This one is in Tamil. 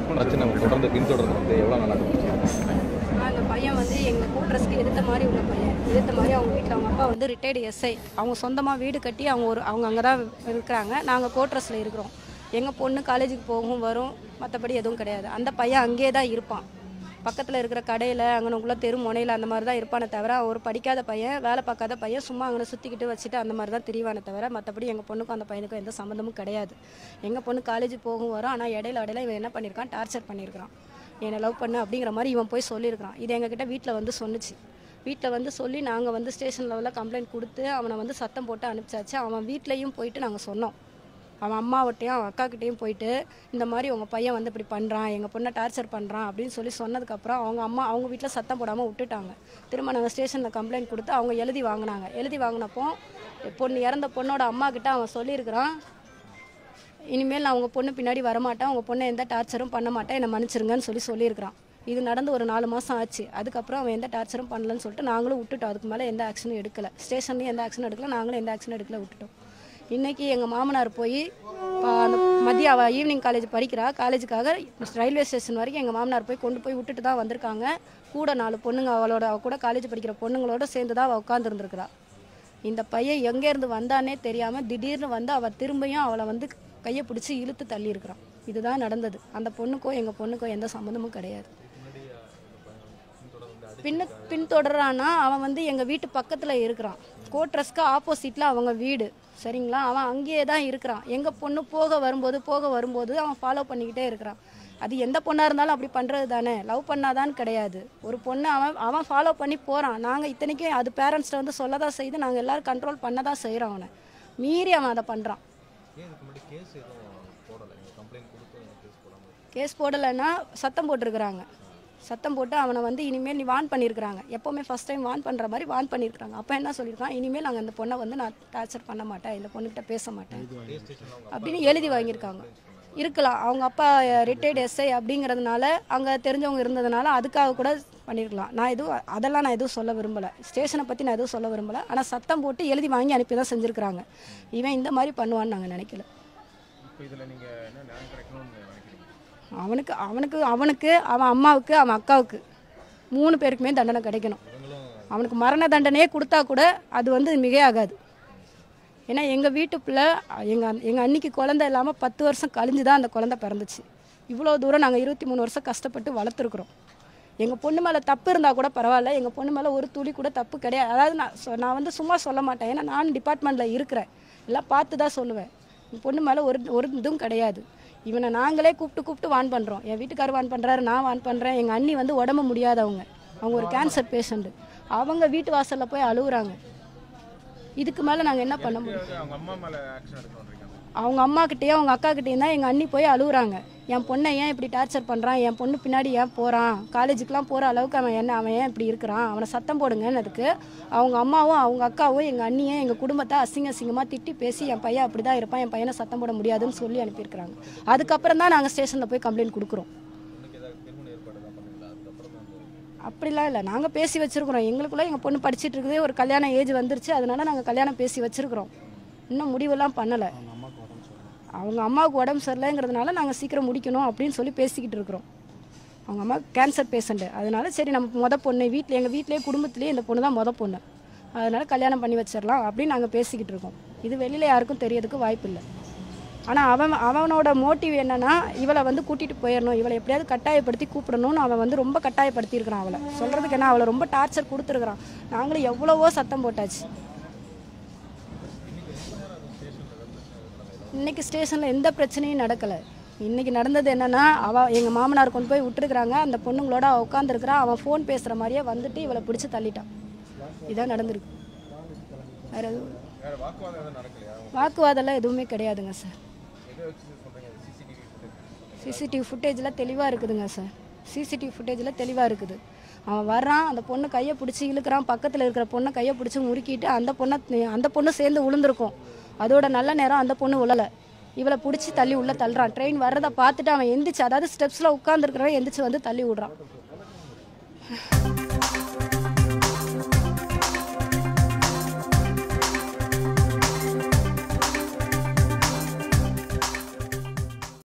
பிரச்சனை தொடர்ந்து பின்தொடர்ந்து வந்து எவ்வளோ நாளாக இருந்துச்சு அந்த பையன் வந்து எங்கள் கூட்ரஸ்க்கு எதிர்த்த மாதிரி உள்ள பையன் எதிர்த்த மாதிரி அவங்க வீட்டில் அவங்க அப்பா வந்து ரிட்டையர்டு எஸ்ஐ அவங்க சொந்தமாக வீடு கட்டி அவங்க ஒரு அவங்க அங்கே தான் இருக்கிறாங்க நாங்கள் கோட்ரஸில் இருக்கிறோம் எங்கள் பொண்ணு காலேஜுக்கு போகும் வரும் மற்றபடி எதுவும் கிடையாது அந்த பையன் அங்கேயே தான் இருப்பான் பக்கத்தில் இருக்கிற கடையில் அங்கனக்குள்ளே தெரு முனையில் அந்த மாதிரி தான் இருப்பானே தவிர ஒரு படிக்காத பையன் வேலை பார்க்காத பையன் சும்மா அங்கே சுற்றிக்கிட்டு வச்சுட்டு அந்த மாதிரி தான் திரிவானே தவிர மற்றபடி எங்கள் பொண்ணுக்கும் அந்த பையனுக்கும் எந்த சம்மந்தமும் கிடையாது எங்கள் பொண்ணு காலேஜ் போகும் வரும் ஆனால் இடையில இடையில இவன் என்ன பண்ணியிருக்கான் டார்ச்சர் பண்ணியிருக்கான் என்னை லவ் பண்ணு அப்படிங்கிற மாதிரி இவன் போய் சொல்லியிருக்கான் இது எங்ககிட்ட வீட்டில் வந்து சொன்னுச்சு வீட்டில் வந்து சொல்லி நாங்கள் வந்து ஸ்டேஷன் லெவலில் கம்ப்ளைண்ட் கொடுத்து அவனை வந்து சத்தம் போட்டு அனுப்பிச்சாச்சு அவன் வீட்லேயும் போயிட்டு நாங்கள் சொன்னோம் அவன் அம்மாவட்டையும் அவன் அக்காக்கிட்டேயும் போயிட்டு இந்த மாதிரி உங்கள் பையன் வந்து இப்படி பண்ணுறான் எங்கள் பொண்ணை டார்ச்சர் பண்ணுறான் அப்படின்னு சொல்லி சொன்னதுக்கப்புறம் அவங்க அம்மா அவங்க வீட்டில் சத்தம் போடாமல் விட்டுட்டாங்க திரும்ப நாங்கள் ஸ்டேஷனில் கம்ப்ளைண்ட் கொடுத்து அவங்க எழுதி வாங்கினாங்க எழுதி வாங்கினப்போ பொண்ணு இறந்த பொண்ணோட அம்மா கிட்ட அவன் சொல்லியிருக்கிறான் இனிமேல் நான் உங்கள் பொண்ணு பின்னாடி வரமாட்டேன் உங்கள் பொண்ணை எந்த டார்ச்சரும் பண்ண மாட்டேன் என்னை மன்னிச்சிருங்கன்னு சொல்லி சொல்லியிருக்கிறான் இது நடந்து ஒரு நாலு மாதம் ஆச்சு அதுக்கப்புறம் அவன் எந்த டார்ச்சரும் பண்ணலன்னு சொல்லிட்டு நாங்களும் விட்டுட்டோம் அதுக்கு மேலே எந்த ஆக்ஷனும் எடுக்கல ஸ்டேஷன்லேயும் எந்த ஆக்ஷனும் எடுக்கல நாங்களும் எந்த ஆக்ஷனும் எடுக்கல விட்டுட்டோம் இன்னைக்கு எங்கள் மாமனார் போய் அந்த மதியம் அவள் ஈவினிங் காலேஜ் படிக்கிறா காலேஜுக்காக ரயில்வே ஸ்டேஷன் வரைக்கும் எங்கள் மாமனார் போய் கொண்டு போய் விட்டுட்டு தான் வந்திருக்காங்க கூட நாலு பொண்ணுங்க அவளோட அவ கூட காலேஜ் படிக்கிற பொண்ணுங்களோட சேர்ந்து தான் அவள் உட்காந்துருந்துருக்குறா இந்த பையன் எங்கேருந்து வந்தானே தெரியாமல் திடீர்னு வந்து அவள் திரும்பியும் அவளை வந்து கையை பிடிச்சி இழுத்து தள்ளி இருக்கிறான் இதுதான் நடந்தது அந்த பொண்ணுக்கோ எங்கள் பொண்ணுக்கோ எந்த சம்மந்தமும் கிடையாது பின்ன பின்தொடரானா அவன் வந்து எங்கள் வீட்டு பக்கத்தில் இருக்கிறான் கோட்ரஸ்க்கு ஆப்போசிட்டில் அவங்க வீடு சரிங்களா அவன் அங்கேயே தான் இருக்கிறான் எங்கள் பொண்ணு போக வரும்போது போக வரும்போது அவன் ஃபாலோ பண்ணிக்கிட்டே இருக்கிறான் அது எந்த பொண்ணாக இருந்தாலும் அப்படி பண்ணுறது தானே லவ் பண்ணாதான் கிடையாது ஒரு பொண்ணு அவன் அவன் ஃபாலோ பண்ணி போகிறான் நாங்கள் இத்தனைக்கும் அது பேரண்ட்ஸ்கிட்ட வந்து சொல்ல தான் செய்து நாங்கள் எல்லோரும் கண்ட்ரோல் பண்ண தான் செய்கிறோம் அவனை மீறி அவன் அதை பண்ணுறான் கேஸ் போடலைன்னா சத்தம் போட்டிருக்கிறாங்க சத்தம் போட்டு அவனை வந்து இனிமேல் நீ வான் பண்ணியிருக்கிறாங்க எப்போவுமே ஃபஸ்ட் டைம் வான் பண்ணுற மாதிரி வான் பண்ணியிருக்கிறாங்க அப்போ என்ன சொல்லியிருக்கான் இனிமேல் நாங்கள் அந்த பொண்ணை வந்து நான் டார்ச்சர் பண்ண மாட்டேன் இந்த பொண்ணுகிட்ட பேச மாட்டேன் அப்படின்னு எழுதி வாங்கியிருக்காங்க இருக்கலாம் அவங்க அப்பா ரிட்டையர்டு எஸ்ஐ அப்படிங்கிறதுனால அங்கே தெரிஞ்சவங்க இருந்ததுனால அதுக்காக கூட பண்ணியிருக்கலாம் நான் எதுவும் அதெல்லாம் நான் எதுவும் சொல்ல விரும்பலை ஸ்டேஷனை பற்றி நான் எதுவும் சொல்ல விரும்பலை ஆனால் சத்தம் போட்டு எழுதி வாங்கி அனுப்பி தான் செஞ்சுருக்கிறாங்க இவன் இந்த மாதிரி பண்ணுவான்னு நாங்கள் நினைக்கல இப்போ இதில் நீங்கள் என்ன நியாயம் கிடைக்கணும்னு நினைக்கிறீங்க அவனுக்கு அவனுக்கு அவனுக்கு அவன் அம்மாவுக்கு அவன் அக்காவுக்கு மூணு பேருக்குமே தண்டனை கிடைக்கணும் அவனுக்கு மரண தண்டனையே கொடுத்தா கூட அது வந்து மிகையாகாது ஏன்னா எங்கள் வீட்டு பிள்ளை எங்கள் எங்கள் அன்னிக்கு குழந்தை இல்லாமல் பத்து வருஷம் கழிஞ்சு தான் அந்த குழந்தை பிறந்துச்சு இவ்வளோ தூரம் நாங்கள் இருபத்தி மூணு வருஷம் கஷ்டப்பட்டு வளர்த்துருக்குறோம் எங்கள் பொண்ணு மேலே தப்பு இருந்தால் கூட பரவாயில்ல எங்கள் பொண்ணு மேலே ஒரு துளி கூட தப்பு கிடையாது அதாவது நான் சொ- நான் வந்து சும்மா சொல்ல மாட்டேன் ஏன்னா நான் டிபார்ட்மெண்ட்டில் இருக்கிறேன் எல்லாம் பார்த்து தான் சொல்லுவேன் என் பொண்ணு மேலே ஒரு ஒரு இதுவும் கிடையாது இவனை நாங்களே கூப்பிட்டு கூப்பிட்டு வான் பண்ணுறோம் என் வீட்டுக்காரர் வான் பண்ணுறாரு நான் வான் பண்ணுறேன் எங்கள் அண்ணி வந்து உடம்பு முடியாதவங்க அவங்க ஒரு கேன்சர் பேஷண்ட்டு அவங்க வீட்டு வாசலில் போய் அழுகுறாங்க இதுக்கு மேலே நாங்கள் என்ன பண்ண முடியும் அது அவங்க அம்மா மேலே ஆக்ஷன் எடுக்கணுன்றீங்க அவங்க அம்மாக்கிட்டேயும் அவங்க அக்காக்கிட்டேயும் தான் எங்கள் அண்ணி போய் அழுகுறாங்க என் பொண்ணை ஏன் இப்படி டார்ச்சர் பண்ணுறான் என் பொண்ணு பின்னாடி ஏன் போகிறான் காலேஜுக்கெலாம் போகிற அளவுக்கு அவன் என்ன அவன் ஏன் இப்படி இருக்கிறான் அவனை சத்தம் போடுங்கன்னதுக்கு அவங்க அம்மாவும் அவங்க அக்காவும் எங்கள் அண்ணியும் எங்கள் குடும்பத்தை அசிங்க அசிங்கமாக திட்டி பேசி என் பையன் அப்படி தான் இருப்பான் என் பையனை சத்தம் போட முடியாதுன்னு சொல்லி அனுப்பியிருக்கிறாங்க அதுக்கப்புறம் தான் நாங்கள் ஸ்டேஷனில் போய் கம்ப்ளைண்ட் கொடுக்குறோம் அப்படிலாம் இல்லை நாங்கள் பேசி வச்சுருக்குறோம் எங்களுக்குள்ளே எங்கள் பொண்ணு படிச்சிட்டு இருக்குது ஒரு கல்யாண ஏஜ் வந்துருச்சு அதனால நாங்கள் கல்யாணம் பேசி வச்சுருக்குறோம் இன்னும் முடிவெல்லாம் பண்ணலை அவங்க அம்மாவுக்கு உடம்பு சரியில்லைங்கிறதுனால நாங்கள் சீக்கிரம் முடிக்கணும் அப்படின்னு சொல்லி பேசிக்கிட்டு இருக்கிறோம் அவங்க அம்மா கேன்சர் பேஷண்ட்டு அதனால சரி நம்ம மொத பொண்ணு வீட்டில் எங்கள் வீட்டிலேயே குடும்பத்திலேயே இந்த பொண்ணு தான் மொத பொண்ணு அதனால கல்யாணம் பண்ணி வச்சிடலாம் அப்படின்னு நாங்கள் பேசிக்கிட்டு இருக்கோம் இது வெளியில் யாருக்கும் தெரியறதுக்கு வாய்ப்பு இல்லை ஆனால் அவன் அவனோட மோட்டிவ் என்னன்னா இவளை வந்து கூட்டிகிட்டு போயிடணும் இவளை எப்படியாவது கட்டாயப்படுத்தி கூப்பிடணும்னு அவன் வந்து ரொம்ப கட்டாயப்படுத்தியிருக்கிறான் அவளை சொல்கிறதுக்கு என்ன அவளை ரொம்ப டார்ச்சர் கொடுத்துருக்குறான் நாங்களும் எவ்வளவோ சத்தம் போட்டாச்சு இன்னைக்கு ஸ்டேஷனில் எந்த பிரச்சனையும் நடக்கலை இன்னைக்கு நடந்தது என்னன்னா அவ எங்கள் மாமனார் கொண்டு போய் விட்டுருக்குறாங்க அந்த பொண்ணுங்களோட அவள் உட்காந்துருக்குறா அவன் ஃபோன் பேசுகிற மாதிரியே வந்துட்டு இவளை பிடிச்சி தள்ளிட்டான் இதான் நடந்திருக்கு வேற எதுவும் வேறு வாக்குவாதம் எதுவும் நடக்கலையா வாக்குவாதம்லாம் எதுவுமே கிடையாதுங்க சார் எதை வச்சு சொல்கிறீங்க சிசிடிவி சிசிடிவி ஃபுட்டேஜில் தெளிவாக இருக்குதுங்க சார் சிசிடிவி ஃபுட்டேஜில் தெளிவாக இருக்குது அவன் வர்றான் அந்த பொண்ணு கையை பிடிச்சி இழுக்கிறான் பக்கத்தில் இருக்கிற பொண்ணை கையை பிடிச்சி முறுக்கிட்டு அந்த பொண்ணை அந்த பொண்ணு சேர்ந்து விழுந்திருக்கும் அதோட நல்ல நேரம் அந்த பொண்ணு உழலை இவளை பிடிச்சி தள்ளி உள்ளே தள்ளுறான் ட்ரெயின் வர்றதை பார்த்துட்டு அவன் எந்திரிச்சு அதாவது ஸ்டெப்ஸில் உட்காந்துருக்கிறவன் எந்திரிச்சு வந்து தள்ளி விடுறான்